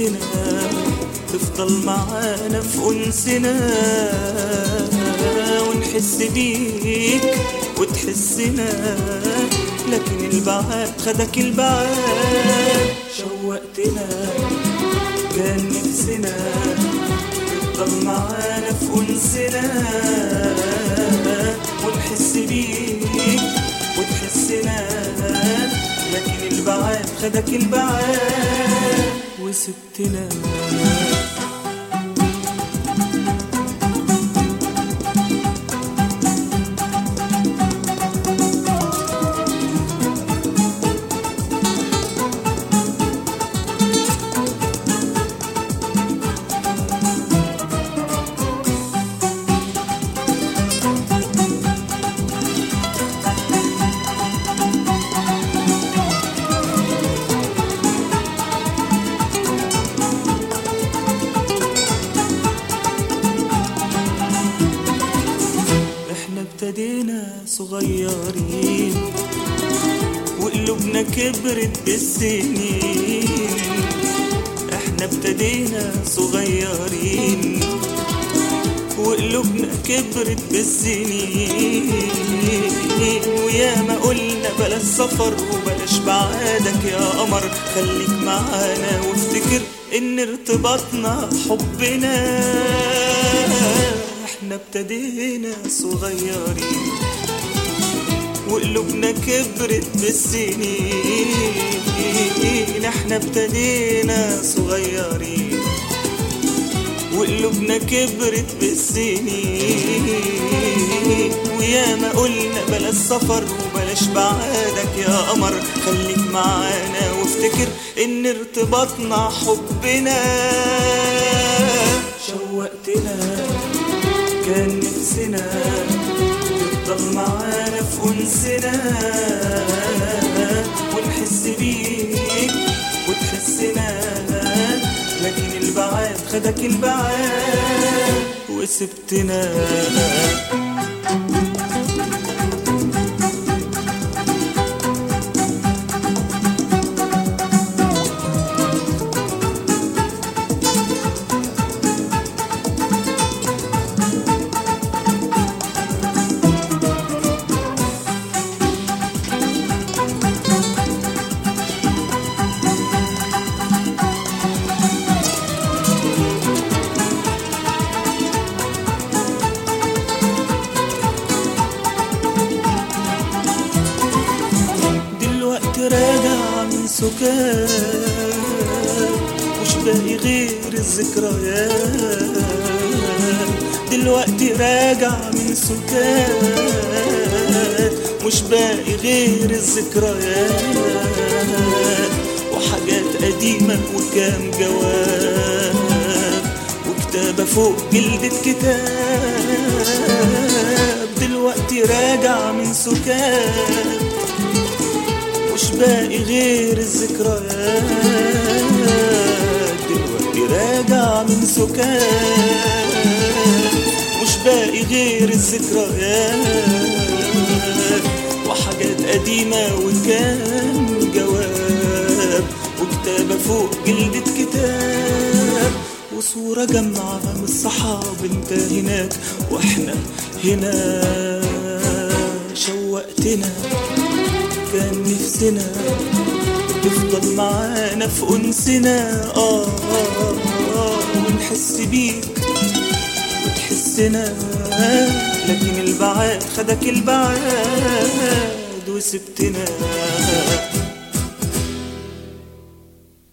نفسنا تفضل معانا في أنسنا ونحس بيك وتحسنا لكن البعاد خدك البعاد شوقتنا كان نفسنا تفضل معانا في أنسنا ونحس بيك وتحسنا لكن البعاد خدك البعاد وسبتنا احنا ابتدينا صغيرين وقلوبنا كبرت بالسنين احنا ابتدينا صغيرين وقلوبنا كبرت بالسنين ويا ما قلنا بلاش سفر وبلاش بعادك يا قمر خليك معانا وافتكر ان ارتباطنا حبنا احنا ابتدينا صغيرين وقلوبنا كبرت بالسنين احنا ابتدينا صغيرين وقلوبنا كبرت بالسنين ويا ما قلنا بلاش سفر وبلاش بعادك يا قمر خليك معانا وافتكر ان ارتباطنا حبنا شوقتنا كان نفسنا تفضل معانا في أنسنا ونحس بيك وتحسنا لكن البعاد خدك البعاد وسبتنا دلوقتي راجع من سكات مش باقي غير الذكريات دلوقتي راجع من سكات مش باقي غير الذكريات وحاجات قديمة وكام جواب وكتابة فوق جلدة كتاب دلوقتي راجع من سكات مش باقي غير الذكريات دلوقتي راجع من سكات مش باقي غير الذكريات وحاجات قديمة وكان جواب وكتابة فوق جلدة كتاب وصورة جمعة من الصحاب انت هناك واحنا هنا شوقتنا كان نفسنا تفضل معانا في أنسنا آه, آه, آه ونحس بيك وتحسنا لكن البعاد خدك البعاد وسبتنا